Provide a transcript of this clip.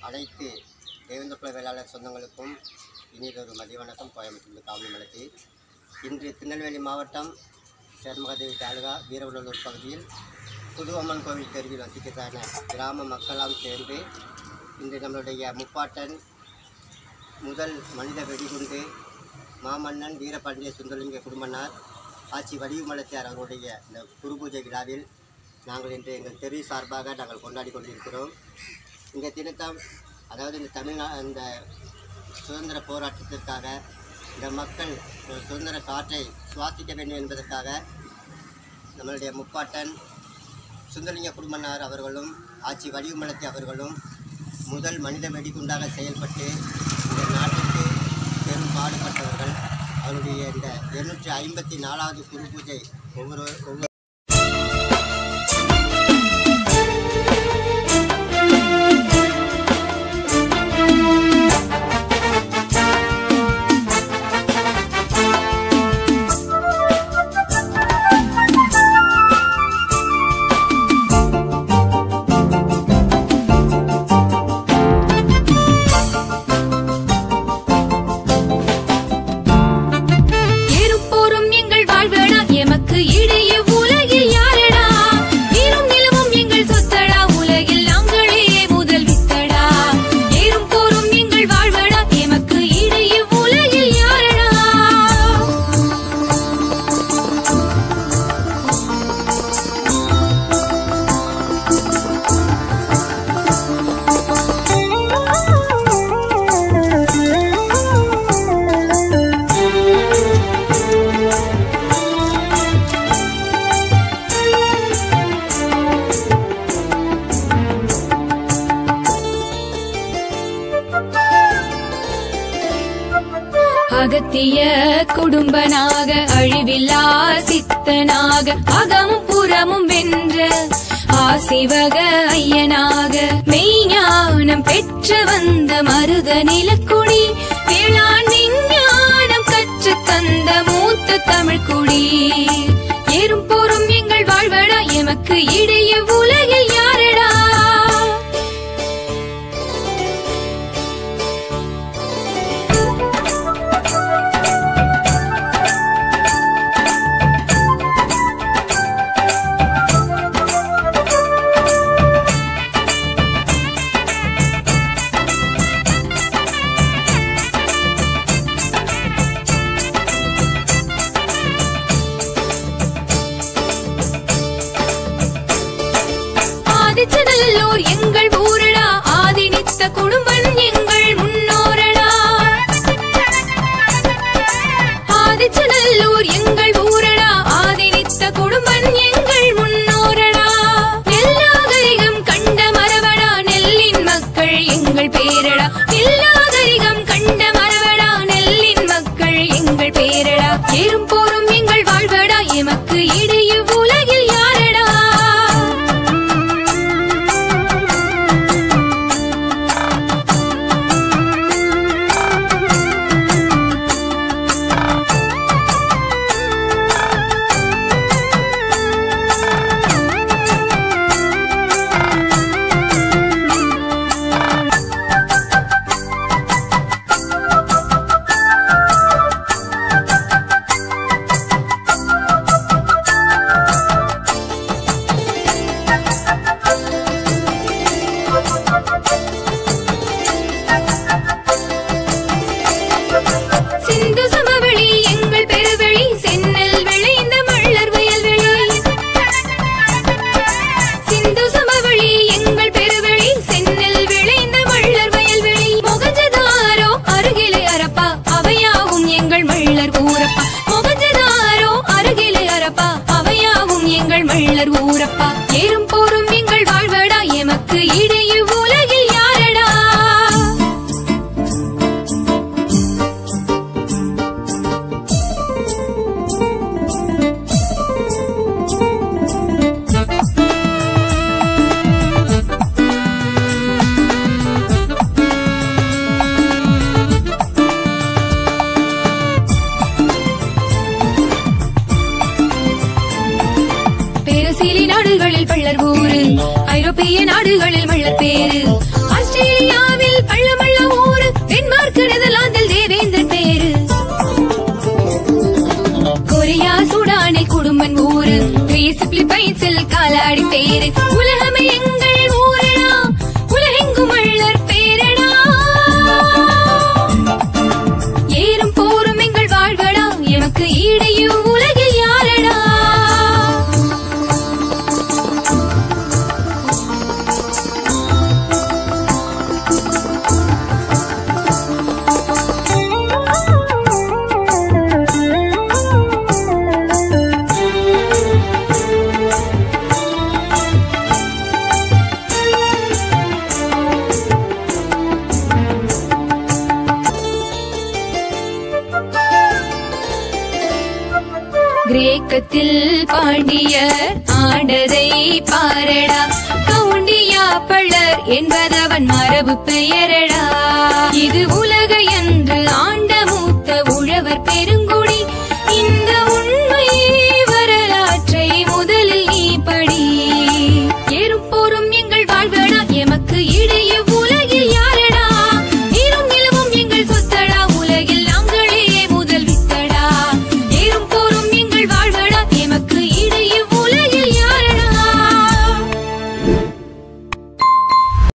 அனைத்து தேவேந்திரகுல வேளாளர் சொந்தங்களுக்கும் இனியதொரு மதிய வணக்கம் கோயம்புத்தூர் காவலி மலத்தி இன்று திருநெல்வேலி மாவட்டம் சேர்மகதேவி தாலுகா வீரவநல்லூர் பகுதியில் புது அம்மன் கோவில் தெருவில் வசிக்கிறதான கிராம மக்களாம் சேர்ந்து இன்று நம்மளுடைய முப்பாட்டன் முதல் மனித வெடிகுண்டு மாமன்னன் வீரபாண்டிய சுந்தரலிங்க குடும்பனார் ஆட்சி வடிவுமலத்தியார் அவருடைய இந்த குரு பூஜை விழாவில் நாங்கள் இன்று எங்கள் தெரு சார்பாக நாங்கள் கொண்டாடி கொண்டிருக்கிறோம் இந்த தினத்தம் அதாவது இந்த தமிழ்நா இந்த சுதந்திர போராட்டத்திற்காக இந்த மக்கள் ஒரு சுதந்திர காற்றை சுவாசிக்க வேண்டும் என்பதற்காக நம்மளுடைய முப்பாட்டன் சுந்தரலிங்க குடும்பனார் அவர்களும் ஆட்சி வடிவுமலத்தி அவர்களும் முதல் மனித வெடிகுண்டாக செயல்பட்டு இந்த நாட்டிற்கு பெரும் பாடுபட்டவர்கள் அவருடைய இந்த இருநூற்றி ஐம்பத்தி நாலாவது குரு பூஜை ஒவ்வொரு ஒவ்வொரு ஏறும் எங்கள் வாழ்வடா எமக்கு இடையே உலகில் யாரடா நீரும் நிலமும் எங்கள் சொத்தடா உலகில் நாங்களே முதல் வித்தடா ஏறும் போரும் எங்கள் வாழ்வடா எமக்கு இடையே உலகில் யாரடா அகத்திய குடும்பனாக அழிவில்லா சித்தனாக அகமும் புறமும் வென்ற ஆசிவக ஐயனாக மெய்ஞானம் பெற்று வந்த மருத நிலக்குடி வேளாண் விஞ்ஞானம் கற்று தந்த மூத்த தமிழ்குடி ஏறும் போரும் எங்கள் வாழ்வடா எமக்கு இடையே உலகில் யாரடா ஆதிச்சநல்லூர் எங்கள் ஊரடா ஆதினித்த குடும்பன் எங்கள் முன்னோரடா ஆதிச்சநல்லூர் எங்கள் ஊரடா ஆதினித்த குடும்பன் எங்கள் முன்னோரடா நெல்லாகரிகம் கண்ட மரவடா நெல்லின் மக்கள் எங்கள் பேரடா நெல்லாகரிகம் கண்ட மரவடா நெல்லின் மக்கள் எங்கள் பேரடா ஏறும் போரும் எங்கள் வாழ்வடா எமக்கு இடையே உலகில் யாரடா சிந்து சமவெளி எங்கள் பெருவெளி சென்னல் விளைந்த மள்ளர் வயல்வெளி சிந்து சமவெளி எங்கள் பெருவெளி சென்னல் விளைந்த மள்ளர் வயல்வெளி மொகஞ்சதாரோ அருகிலே அரப்பா அவையாவும் எங்கள் மள்ளர் ஊரப்பா மொகஞ்சதாரோ அருகிலே அரப்பா அவையாவும் எங்கள் மள்ளர் ஊரப்பா ஏறும் போரும் எங்கள் வாழ்வடா எமக்கு இடையே உலகில் யாரடா பேரசீலி நாடுகளில் பள்ளர் ஊரு ஐரோப்பிய நாடுகளில் மள்ளர் பேரு ஆஸ்திரேலியாவில் மள்ள மள்ள ஊரு டென்மார்க் நெதர்லாந்தில் தேவேந்திரன் பேரு கொரியா சூடானில் குடும்பன் ஊரு கிரீஸ் பிலிப்பைன்ஸில் காலாடி பேரு உலகமே எங்கள் ஊரடா உலகெங்கும் மள்ளர் பேரடா ஏறும் போரும் எங்கள் வாழ்வடா எமக்கு ஈடையும் உலகில் யாரடா கிரேக்கத்தில் பாண்டியர் ஆண்டதை பாரடா கவுண்டியா பள்ளர் என்பதவன் மரபு பெயரடா இது உலக என்